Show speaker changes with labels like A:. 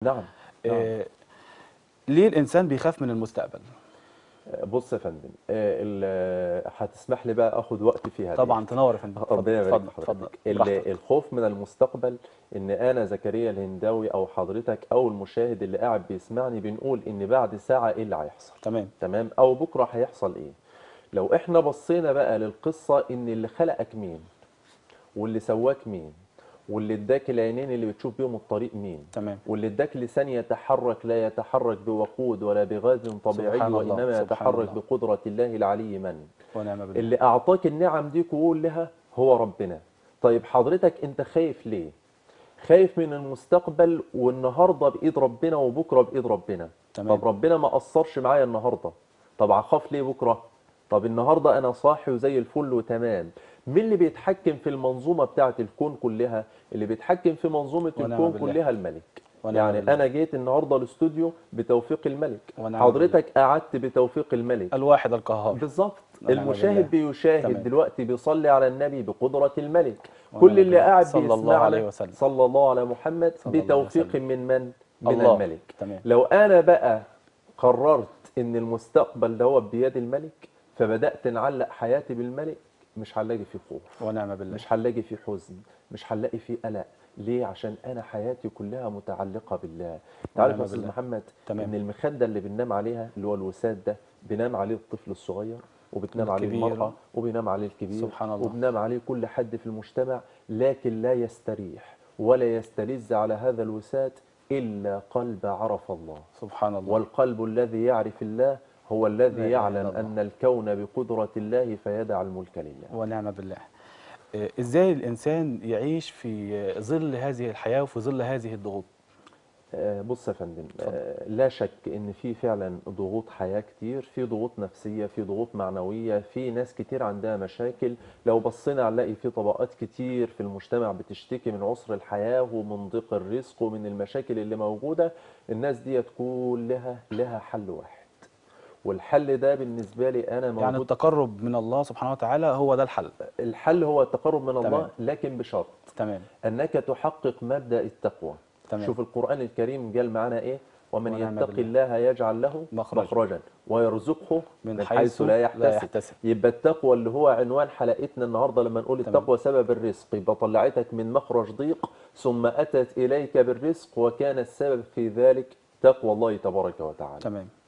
A: نعم نعم.
B: آه ليه الانسان بيخاف من المستقبل
A: بص يا فندم آه، ال- هتسمح لي بقى اخد وقت فيها
B: طبعا تنور يا فندم
A: ربنا يبارك
B: اتفضل
A: في
B: اتفضل
A: حضرتك ال-
B: براحتك.
A: الخوف من المستقبل ان انا زكريا الهنداوي او حضرتك او المشاهد اللي قاعد بيسمعني بنقول ان بعد ساعه ايه اللي هيحصل
B: تمام
A: تمام او بكره هيحصل ايه لو احنا بصينا بقى للقصه ان اللي خلقك مين واللي سواك مين واللي اداك العينين اللي بتشوف بيهم الطريق مين
B: تمام
A: واللي اداك لسان يتحرك لا يتحرك بوقود ولا بغاز طبيعي
B: سبحان الله،
A: وانما
B: سبحان
A: يتحرك
B: الله.
A: بقدره الله العلي من
B: ونعم بالله
A: اللي اعطاك النعم دي كلها هو ربنا طيب حضرتك انت خايف ليه خايف من المستقبل والنهارده بايد ربنا وبكره بايد ربنا
B: تمام.
A: طب ربنا ما قصرش معايا النهارده طب اخاف ليه بكره طب النهارده انا صاحي وزي الفل وتمام مين اللي بيتحكم في المنظومه بتاعه الكون كلها اللي بيتحكم في منظومه
B: ونعم
A: الكون
B: بالله.
A: كلها الملك
B: ونعم
A: يعني
B: بالله.
A: انا جيت النهارده الاستوديو بتوفيق الملك
B: ونعم
A: حضرتك قعدت بتوفيق الملك
B: الواحد القهار
A: بالظبط
B: ونعم
A: المشاهد
B: بالله.
A: بيشاهد
B: تمام.
A: دلوقتي بيصلي على النبي بقدرة الملك
B: ونعم
A: كل اللي
B: بالله.
A: قاعد
B: صلى الله
A: بيسمعنا
B: عليه وسلم.
A: صلى الله على محمد
B: صلى الله عليه
A: بتوفيق
B: وسلم.
A: من من من
B: الله.
A: الملك
B: تمام.
A: لو انا بقى قررت ان المستقبل ده هو بيد الملك فبدأت نعلق حياتي بالملك مش هنلاقي فيه خوف
B: ونعم بالله
A: مش هنلاقي فيه حزن مش هنلاقي فيه قلق ليه عشان انا حياتي كلها متعلقه بالله تعرف
B: ونعم
A: يا استاذ
B: بالله.
A: محمد
B: تمام.
A: ان المخده اللي بننام عليها اللي هو الوساد ده بينام عليه الطفل الصغير وبتنام عليه
B: الكبير.
A: المرأة وبينام عليه الكبير
B: سبحان الله.
A: وبنام عليه كل حد في المجتمع لكن لا يستريح ولا يستلذ على هذا الوساد إلا قلب عرف الله
B: سبحان الله
A: والقلب الذي يعرف الله هو
B: لا
A: الذي
B: إله
A: يعلم
B: إلا الله.
A: أن الكون بقدرة الله فيدع الملك لله
B: ونعم بالله آه، ازاي الانسان يعيش في آه، ظل هذه الحياه وفي ظل هذه الضغوط
A: آه، بص يا فندم آه، لا شك ان في فعلا ضغوط حياه كتير في ضغوط نفسيه في ضغوط معنويه في ناس كتير عندها مشاكل لو بصينا هنلاقي في طبقات كتير في المجتمع بتشتكي من عسر الحياه ومن ضيق الرزق ومن المشاكل اللي موجوده الناس ديت كلها لها حل واحد والحل ده بالنسبه لي انا موجود
B: يعني التقرب من الله سبحانه وتعالى هو ده الحل
A: الحل هو التقرب من الله
B: تمام.
A: لكن بشرط
B: تمام
A: انك تحقق مبدا التقوى
B: تمام.
A: شوف القران الكريم قال معانا ايه ومن
B: ونعم
A: يتق
B: بالله.
A: الله يجعل له
B: مخرجا.
A: مخرجا ويرزقه
B: من
A: من,
B: حيث
A: حيث, لا
B: لا
A: يحتسب.
B: يحتسب.
A: يبقى التقوى اللي هو عنوان حلقتنا النهارده لما نقول
B: تمام.
A: التقوى سبب الرزق يبقى طلعتك من مخرج ضيق ثم اتت اليك بالرزق وكان السبب في ذلك تقوى الله تبارك وتعالى
B: تمام